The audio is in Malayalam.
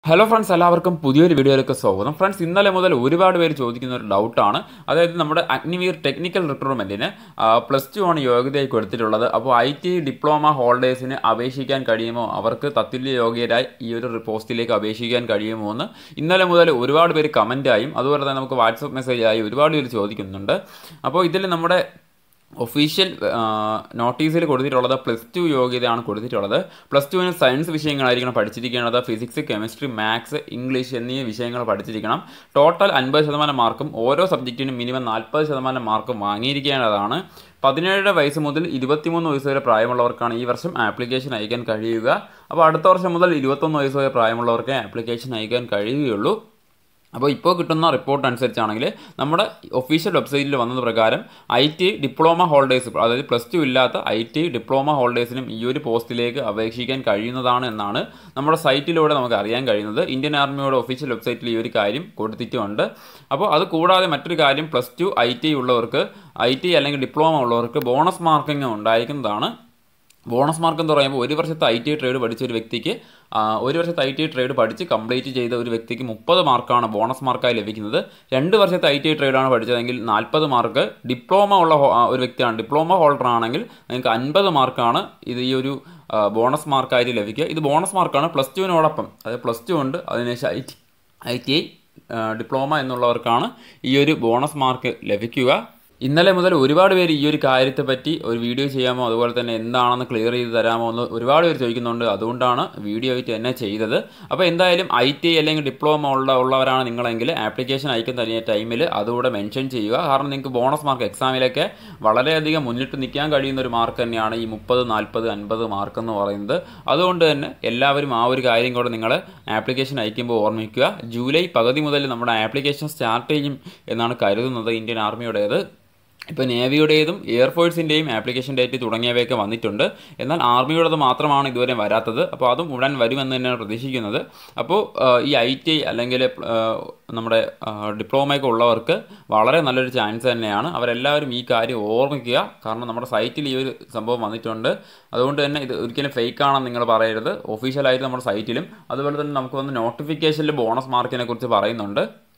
ഹലോ ഫ്രണ്ട്സ് എല്ലാവർക്കും പുതിയൊരു വീഡിയോയിലേക്ക് സ്വാഗതം ഫ്രണ്ട്സ് ഇന്നലെ മുതൽ ഒരുപാട് പേര് ചോദിക്കുന്ന ഒരു ഡൗട്ടാണ് അതായത് നമ്മുടെ അഗ്നിവീർ ടെക്നിക്കൽ റിക്രൂട്ട്മെൻറ്റിന് പ്ലസ് ടു ആണ് യോഗ്യതയായി കൊടുത്തിട്ടുള്ളത് അപ്പോൾ ഐ ടി ഡിപ്ലോമ ഹോൾഡേഴ്സിന് അപേക്ഷിക്കാൻ കഴിയുമോ അവർക്ക് തത്തുല്യ യോഗ്യരായി ഈ ഒരു പോസ്റ്റിലേക്ക് അപേക്ഷിക്കാൻ കഴിയുമോ എന്ന് ഇന്നലെ മുതൽ ഒരുപാട് പേര് കമൻറ്റായും അതുപോലെ തന്നെ നമുക്ക് വാട്സപ്പ് മെസ്സേജായി ഒരുപാട് പേര് ചോദിക്കുന്നുണ്ട് അപ്പോൾ ഇതിൽ നമ്മുടെ ഒഫീഷ്യൽ നോട്ടീസിൽ കൊടുത്തിട്ടുള്ളത് പ്ലസ് ടു യോഗ്യതയാണ് കൊടുത്തിട്ടുള്ളത് പ്ലസ് ടുവിന് സയൻസ് വിഷയങ്ങളായിരിക്കണം പഠിച്ചിരിക്കേണ്ടത് ഫിസിക്സ് കെമിസ്ട്രി മാത്സ് ഇംഗ്ലീഷ് എന്നീ വിഷയങ്ങൾ പഠിച്ചിരിക്കണം ടോട്ടൽ അൻപത് ശതമാനം മാർക്കും ഓരോ സബ്ജക്റ്റിനും മിനിമം നാൽപ്പത് ശതമാനം മാർക്കും വാങ്ങിയിരിക്കേണ്ടതാണ് പതിനേഴ് വയസ്സ് മുതൽ ഇരുപത്തിമൂന്ന് വയസ്സ് വരെ പ്രായമുള്ളവർക്കാണ് ഈ വർഷം ആപ്ലിക്കേഷൻ അയക്കാൻ കഴിയുക അപ്പോൾ അടുത്ത വർഷം മുതൽ ഇരുപത്തൊന്ന് വയസ്സ് വരെ പ്രായമുള്ളവർക്ക് ആപ്ലിക്കേഷൻ അയക്കാൻ കഴിയുകയുള്ളൂ അപ്പോൾ ഇപ്പോൾ കിട്ടുന്ന റിപ്പോർട്ട് അനുസരിച്ചാണെങ്കിൽ നമ്മുടെ ഒഫീഷ്യൽ വെബ്സൈറ്റിൽ വന്നത് പ്രകാരം ഐ ടി ഡിപ്ലോമ ഹോൾഡേഴ്സ് അതായത് പ്ലസ് ടു ഇല്ലാത്ത ഐ ടി ഡിപ്ലോമ ഹോൾഡേഴ്സിനും ഈ ഒരു പോസ്റ്റിലേക്ക് അപേക്ഷിക്കാൻ കഴിയുന്നതാണ് എന്നാണ് നമ്മുടെ സൈറ്റിലൂടെ നമുക്ക് അറിയാൻ കഴിയുന്നത് ഇന്ത്യൻ ആർമിയുടെ ഒഫീഷ്യൽ വെബ്സൈറ്റിൽ ഈ ഒരു കാര്യം കൊടുത്തിട്ടുമുണ്ട് അപ്പോൾ അത് കൂടാതെ മറ്റൊരു കാര്യം പ്ലസ് ടു ഐ ടി ഉള്ളവർക്ക് ഐ ടി അല്ലെങ്കിൽ ഡിപ്ലോമ ഉള്ളവർക്ക് ബോണസ് മാർക്കിംഗ് ഉണ്ടായിരിക്കുന്നതാണ് ബോണസ് മാർക്ക് എന്ന് പറയുമ്പോൾ ഒരു വർഷത്തെ ഐ ടി ട്രേഡ് പഠിച്ച ഒരു വ്യക്തിക്ക് ഒരു വർഷത്തെ ഐ ടി ട്രേഡ് പഠിച്ച് കംപ്ലീറ്റ് ചെയ്ത ഒരു വ്യക്തിക്ക് മുപ്പത് മാർക്കാണ് ബോണസ് മാർക്കായി ലഭിക്കുന്നത് രണ്ട് വർഷത്തെ ഐ ടി ട്രേഡാണ് പഠിച്ചതെങ്കിൽ നാൽപ്പത് മാർക്ക് ഡിപ്ലോമ ഉള്ള ഒരു വ്യക്തിയാണ് ഡിപ്ലോമ ഹോൾഡർ ആണെങ്കിൽ നിങ്ങൾക്ക് അൻപത് മാർക്കാണ് ഇത് ഈ ഒരു ബോണസ് മാർക്കായിട്ട് ലഭിക്കുക ഇത് ബോണസ് മാർക്കാണ് പ്ലസ് ടുവിനോടൊപ്പം അതായത് പ്ലസ് ടു ഉണ്ട് അതിനുശേഷം I T I T I diploma എന്നുള്ളവർക്കാണ് ഈ ഒരു ബോണസ് മാർക്ക് ലഭിക്കുക ഇന്നലെ മുതൽ ഒരുപാട് പേര് ഈ ഒരു കാര്യത്തെ പറ്റി ഒരു വീഡിയോ ചെയ്യാമോ അതുപോലെ തന്നെ എന്താണെന്ന് ക്ലിയർ ചെയ്ത് തരാമോ എന്ന് ഒരുപാട് പേര് ചോദിക്കുന്നുണ്ട് അതുകൊണ്ടാണ് വീഡിയോ ആയിട്ട് തന്നെ ചെയ്തത് അപ്പോൾ എന്തായാലും ഐ ടി അല്ലെങ്കിൽ ഡിപ്ലോമ ഉള്ള ഉള്ളവരാണ് നിങ്ങളെങ്കിൽ ആപ്ലിക്കേഷൻ അയക്കുന്ന ടൈമിൽ അതുകൂടെ മെൻഷൻ ചെയ്യുക കാരണം നിങ്ങൾക്ക് ബോണസ് മാർക്ക് എക്സാമിലൊക്കെ വളരെയധികം മുന്നിട്ട് നിൽക്കാൻ കഴിയുന്ന ഒരു മാർക്ക് തന്നെയാണ് ഈ മുപ്പത് നാൽപ്പത് അൻപത് മാർക്ക് എന്ന് പറയുന്നത് അതുകൊണ്ട് തന്നെ എല്ലാവരും ആ ഒരു കാര്യം കൂടെ നിങ്ങൾ ആപ്ലിക്കേഷൻ അയക്കുമ്പോൾ ഓർമ്മിക്കുക ജൂലൈ പകുതി മുതൽ നമ്മുടെ ആപ്ലിക്കേഷൻ സ്റ്റാർട്ട് ചെയ്യും എന്നാണ് കരുതുന്നത് ഇന്ത്യൻ ആർമിയുടേത് ഇപ്പോൾ നേവിയുടേതും എയർഫോഴ്സിൻ്റെയും ആപ്ലിക്കേഷൻ ഡേറ്റ് തുടങ്ങിയവയൊക്കെ വന്നിട്ടുണ്ട് എന്നാൽ ആർമിയുടേത് മാത്രമാണ് ഇതുവരെ വരാത്തത് അപ്പോൾ അതും ഉടൻ വരുമെന്ന് തന്നെയാണ് പ്രതീക്ഷിക്കുന്നത് അപ്പോൾ ഈ ഐ ടി അല്ലെങ്കിൽ നമ്മുടെ ഡിപ്ലോമയൊക്കെ ഉള്ളവർക്ക് വളരെ നല്ലൊരു ചാൻസ് തന്നെയാണ് അവരെല്ലാവരും ഈ കാര്യം ഓർമ്മിക്കുക കാരണം നമ്മുടെ സൈറ്റിൽ ഈ ഒരു സംഭവം വന്നിട്ടുണ്ട് അതുകൊണ്ട് തന്നെ ഇത് ഒരിക്കലും ഫേക്ക് ആണെന്ന് നിങ്ങൾ പറയരുത് ഒഫീഷ്യലായിട്ട് നമ്മുടെ സൈറ്റിലും അതുപോലെ തന്നെ നമുക്ക് വന്ന് നോട്ടിഫിക്കേഷനിൽ ബോണസ് മാർക്കിനെ കുറിച്ച് പറയുന്നുണ്ട്